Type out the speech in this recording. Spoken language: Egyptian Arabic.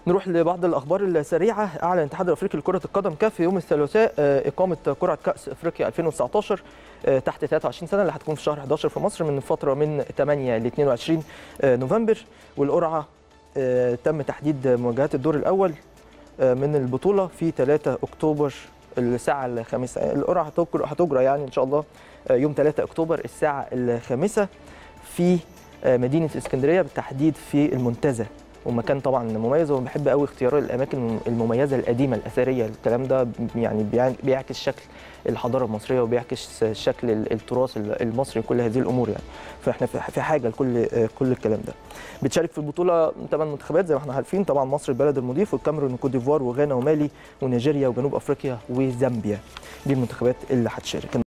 نروح لبعض الاخبار السريعه اعلن الاتحاد الافريقي لكره القدم كاف يوم الثلاثاء اقامه قرعه كاس افريقيا 2019 تحت 23 سنه اللي هتكون في شهر 11 في مصر من فتره من 8 ل 22 نوفمبر والقرعه تم تحديد مواجهات الدور الاول من البطوله في 3 اكتوبر الساعه الخامسه القرعه هتجرى يعني ان شاء الله يوم 3 اكتوبر الساعه الخامسه في مدينه اسكندريه بالتحديد في المنتزه ومكان طبعا مميز وبحب قوي اختيار الاماكن المميزه القديمه الاثريه الكلام ده يعني بيعكس شكل الحضاره المصريه وبيعكس شكل التراث المصري كل هذه الامور يعني فاحنا في حاجه لكل كل الكلام ده بتشارك في البطوله ثمان منتخبات زي ما احنا عارفين طبعا مصر البلد المضيف والكاميرون وكوت ديفوار وغانا ومالي ونيجيريا وجنوب افريقيا وزامبيا دي المنتخبات اللي هتشارك